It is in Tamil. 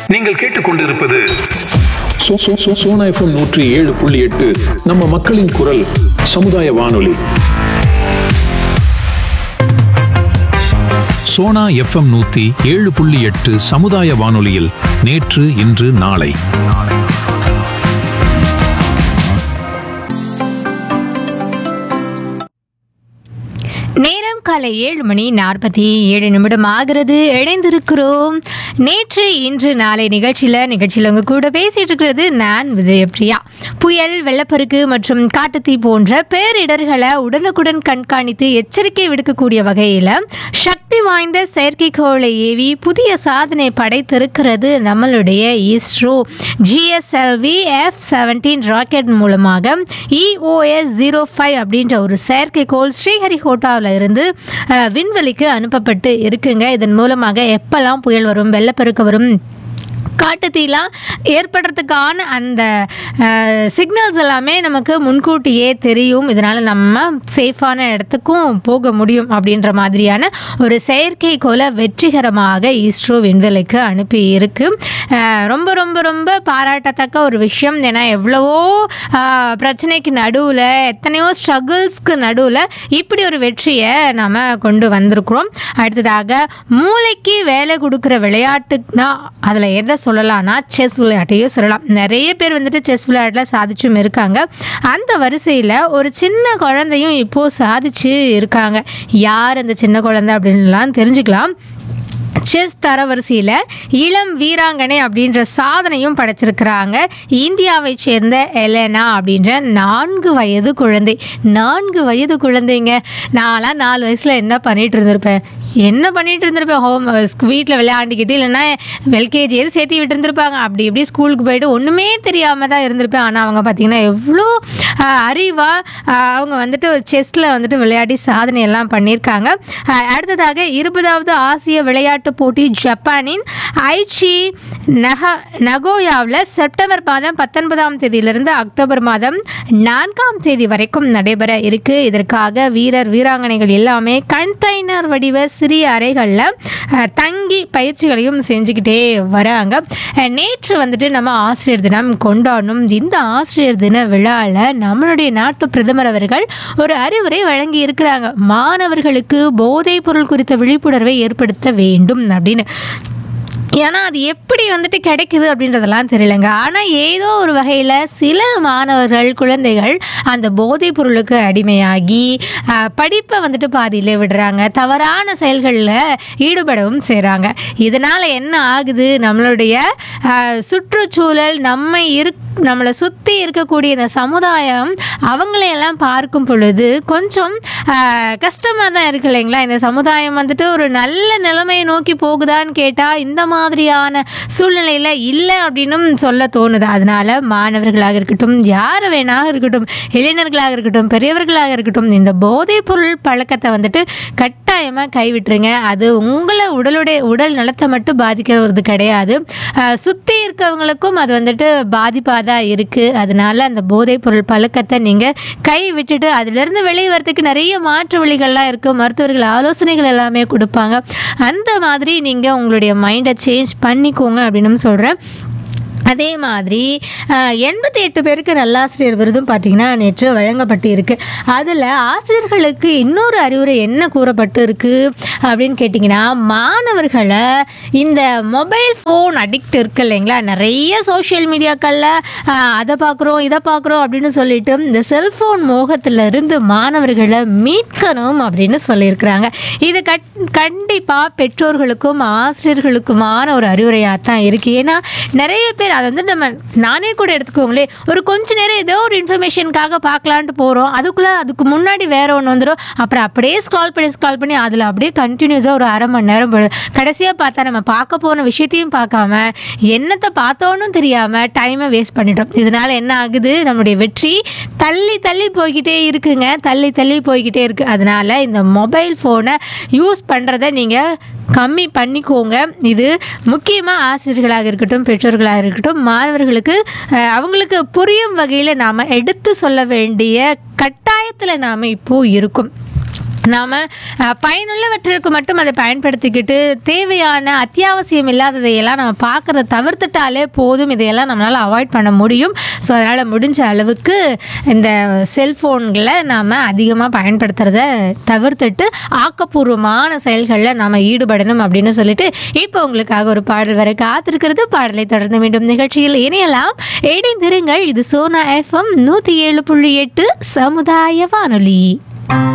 நீங்கள் கேட்டுக்கொண்டிருப்பது சோ- சோ- சோ- சோனா எஃப்எம் நூற்றி ஏழு புள்ளி எட்டு நம்ம மக்களின் குரல் சமுதாய வானொலி சோனா எஃப்எம் நூத்தி ஏழு புள்ளி எட்டு சமுதாய வானொலியில் நேற்று இன்று நாளை நேரம் காலை ஏழு மணி நாற்பத்தி ஏழு நிமிடம் ஆகிறது இணைந்திருக்கிறோம் நேற்று இன்று நாளை நிகழ்ச்சியில் நிகழ்ச்சியில் உங்க கூட பேசிட்டு இருக்கிறது நான் விஜயபிரியா புயல் வெள்ளப்பெருக்கு மற்றும் காட்டுத்தீ போன்ற பேரிடர்களை உடனுக்குடன் கண்காணித்து எச்சரிக்கை விடுக்கக்கூடிய வகையில் சக்தி வாய்ந்த செயற்கைக்கோளை ஏவி புதிய சாதனை படைத்திருக்கிறது நம்மளுடைய ISRO GSLV F seventeen rocket மூலமாக இஓஎஸ் ஜீரோ ஃபைவ் அப்படின்ற ஒரு செயற்கைக்கோள் ஸ்ரீஹரிகோட்டாவில் இருந்து அஹ், விண்வெளிக்கு அனுப்பப்பட்டு இருக்குங்க இதன் மூலமாக எப்பெல்லாம் புயல் வரும் வெள்ளப்பெருக்கு வரும் காட்டுத்தீலாம் ஏற்படுறதுக்கான அந்த சிக்னல்ஸ் எல்லாமே நமக்கு முன்கூட்டியே தெரியும் இதனால் நம்ம சேஃபான இடத்துக்கும் போக முடியும் அப்படின்ற மாதிரியான ஒரு செயற்கைக்கோளை வெற்றிகரமாக இஸ்ரோ விண்வெளிக்கு அனுப்பி இருக்கு அஹ், ரொம்ப ரொம்ப ரொம்ப பாராட்டத்தக்க ஒரு விஷயம் ஏன்னா எவ்வளவோ அஹ், பிரச்சனைக்கு நடுவில் எத்தனையோ ஸ்ட்ரகிள்ஸ்க்கு நடுவில் இப்படி ஒரு வெற்றியை நாம் கொண்டு வந்திருக்கிறோம் அடுத்ததாக மூளைக்கு வேலை கொடுக்குற விளையாட்டுனா அதில் எதை சொல்லலாம்னா செஸ் விளையாட்டையும் சொல்லலாம் நிறைய பேர் வந்துட்டு செஸ் விளையாட்டில் சாதிச்சும் இருக்காங்க அந்த வரிசையில் ஒரு சின்ன குழந்தையும் இப்போது சாதிச்சு இருக்காங்க யார் அந்த சின்ன குழந்தை அப்படின்லாம் தெரிஞ்சுக்கலாம் செஸ் தரவரிசையில் இளம் வீராங்கனை அப்படின்ற சாதனையும் படைச்சிருக்கிறாங்க இந்தியாவை சேர்ந்த எலனா அப்படின்ற நான்கு வயது குழந்தை நான்கு வயது குழந்தைங்க நான்லாம் நாலு வயசில் என்ன பண்ணிட்டு இருந்திருப்பேன் என்ன பண்ணிட்டு இருந்திருப்பேன் ஹோம் வீட்டில் விளையாண்டுக்கிட்டு இல்லைன்னா எல்கேஜி எது சேர்த்து விட்டு இருந்திருப்பாங்க அப்படி இப்படி ஸ்கூலுக்கு போயிட்டு ஒன்றுமே தெரியாமல் தான் இருந்திருப்பேன் ஆனால் அவங்க பார்த்தீங்கன்னா எவ்வளோ அறிவாக அவங்க வந்துட்டு செஸ்ஸில் வந்துட்டு விளையாடி சாதனை எல்லாம் பண்ணியிருக்காங்க அஹ், அடுத்ததாக இருபதாவது ஆசிய விளையாட்டுப் போட்டி ஜப்பானின் ஐச்சி நக நகோயாவில் செப்டம்பர் மாதம் பத்தொன்பதாம் தேதியிலிருந்து அக்டோபர் மாதம் நான்காம் தேதி வரைக்கும் நடைபெற இருக்கு இதற்காக வீரர் வீராங்கனைகள் எல்லாமே கண்டெய்னர் வடிவ சிறிய அறைகளில் அஹ், தங்கி பயிற்சிகளையும் செஞ்சுக்கிட்டே வராங்க அஹ், நேற்று வந்துட்டு நம்ம ஆசிரியர் தினம் கொண்டாடணும் இந்த ஆசிரியர் தின விழாவில் நம்மளுடைய நாட்டு பிரதமர் அவர்கள் ஒரு அறிவுரை வழங்கி இருக்கிறாங்க மாணவர்களுக்கு போதைப் பொருள் குறித்த விழிப்புணர்வை ஏற்படுத்த வேண்டும் அப்படின்னு ஏன்னா அது எப்படி வந்துட்டு கிடைக்குது அப்படின்றதெல்லாம் தெரியலங்க ஆனால் ஏதோ ஒரு வகையில் சில மாணவர்கள் குழந்தைகள் அந்த போதைப் பொருளுக்கு அடிமையாகி ஆஹ், படிப்பை வந்துட்டு பாதியிலே விடுறாங்க தவறான செயல்களில் ஈடுபடவும் செய்கிறாங்க இதனால் என்ன ஆகுது நம்மளுடைய ஆஹ், சுற்றுச்சூழல் நம்மை இருக் நம்மளை சுற்றி இருக்கக்கூடிய இந்த சமுதாயம் அவங்களையெல்லாம் பார்க்கும் பொழுது கொஞ்சம் கஷ்டமாக தான் இருக்கு இல்லைங்களா இந்த சமுதாயம் வந்துட்டு ஒரு நல்ல நிலைமையை நோக்கி போகுதான்னு கேட்டால் இந்த மாதிரியான சூழ்நிலையில் இல்லை அப்படின்னும் சொல்ல தோணுது அதனால மாணவர்களாக இருக்கட்டும் யார் வேணாக இருக்கட்டும் இளைஞர்களாக இருக்கட்டும் பெரியவர்களாக இருக்கட்டும் இந்த போதைப் பொருள் பழக்கத்தை வந்துட்டு கட்டாயமாக கைவிட்டுருங்க அது உங்களை உடலுடைய உடல் நலத்தை மட்டும் பாதிக்கிறது கிடையாது சுற்றி இருக்கவங்களுக்கும் அது வந்துட்டு பாதிப்பாக தான் இருக்குது அதனால அந்த போதைப் பொருள் பழக்கத்தை நீங்கள் கை விட்டுட்டு அதிலிருந்து வெளியே வரதுக்கு நிறைய மாற்று வழிகள்லாம் இருக்குது மருத்துவர்கள் ஆலோசனைகள் எல்லாமே கொடுப்பாங்க அந்த மாதிரி நீங்கள் உங்களுடைய மைண்டை சேஞ்ச் பண்ணிக்கோங்க அப்படின்னு சொல்கிறேன் அதே மாதிரி எண்பத்தி எட்டு பேருக்கு நல்லாசிரியர் விருதும் பார்த்திங்கன்னா நேற்று வழங்கப்பட்டு இருக்கு அதில் ஆசிரியர்களுக்கு இன்னொரு அறிவுரை என்ன கூறப்பட்டு இருக்கு அப்படின்னு கேட்டிங்கன்னா மாணவர்களை இந்த மொபைல் ஃபோன் அடிக்ட் இருக்கு இல்லைங்களா நிறைய சோஷியல் மீடியாக்களில் அதை பார்க்குறோம் இதை பார்க்குறோம் அப்படின்னு சொல்லிட்டு இந்த செல்ஃபோன் மோகத்திலிருந்து மாணவர்களை மீட்கணும் அப்படின்னு சொல்லியிருக்கிறாங்க இது கட் கண்டிப்பாக பெற்றோர்களுக்கும் ஆசிரியர்களுக்குமான ஒரு அறிவுரையாக தான் இருக்குது ஏன்னா நிறைய பேர் அதை வந்து நம்ம நானே கூட எடுத்துக்கோங்களே ஒரு கொஞ்ச நேரம் ஏதோ ஒரு இன்ஃபர்மேஷனுக்காக பார்க்கலான்ட்டு போகிறோம் அதுக்குள்ளே அதுக்கு முன்னாடி வேற ஒன்று வந்துடும் அப்புறம் அப்படியே ஸ்க்ரால் பண்ணி ஸ்க்ரால் பண்ணி அதில் அப்படியே கண்டினியூஸாக ஒரு அரை மணி நேரம் போயிடும் கடைசியாக பார்த்தா நம்ம பார்க்க போன விஷயத்தையும் பார்க்காம என்னத்தை பார்த்தோன்னு தெரியாமல் டைமை வேஸ்ட் பண்ணிட்டோம் இதனால என்ன ஆகுது நம்முடைய வெற்றி தள்ளி தள்ளி போய்கிட்டே இருக்குங்க தள்ளி தள்ளி போய்கிட்டே இருக்குது அதனால இந்த மொபைல் ஃபோனை யூஸ் பண்ணுறத நீங்கள் கம்மி பண்ணிக்கோங்க இது முக்கியமாக ஆசிரியர்களாக இருக்கட்டும் பெற்றோர்களாக இருக்கட்டும் மாணவர்களுக்கு அஹ், அவங்களுக்கு புரியும் வகையில் நாம் எடுத்து சொல்ல வேண்டிய கட்டாயத்தில் நாம் இப்போது இருக்கும் நாம் பயனுள்ளவற்றிற்கு மட்டும் அதை பயன்படுத்திக்கிட்டு தேவையான அத்தியாவசியம் இல்லாததையெல்லாம் நம்ம பார்க்குறத தவிர்த்துட்டாலே போதும் இதையெல்லாம் நம்மளால் அவாய்ட் பண்ண முடியும் ஸோ அதனால் முடிஞ்ச அளவுக்கு இந்த செல்ஃபோன்களை நாம் அதிகமாக பயன்படுத்துகிறத தவிர்த்துட்டு ஆக்கப்பூர்வமான செயல்களில் நாம் ஈடுபடணும் அப்படின்னு சொல்லிட்டு இப்போ உங்களுக்காக ஒரு பாடல் வர காத்திருக்கிறது பாடலை தொடர்ந்து மீண்டும் நிகழ்ச்சியில் இணையலாம் இணைந்திருங்கள் இது சோனா எஃப்எம் நூற்றி ஏழு புள்ளி எட்டு சமுதாய வானொலி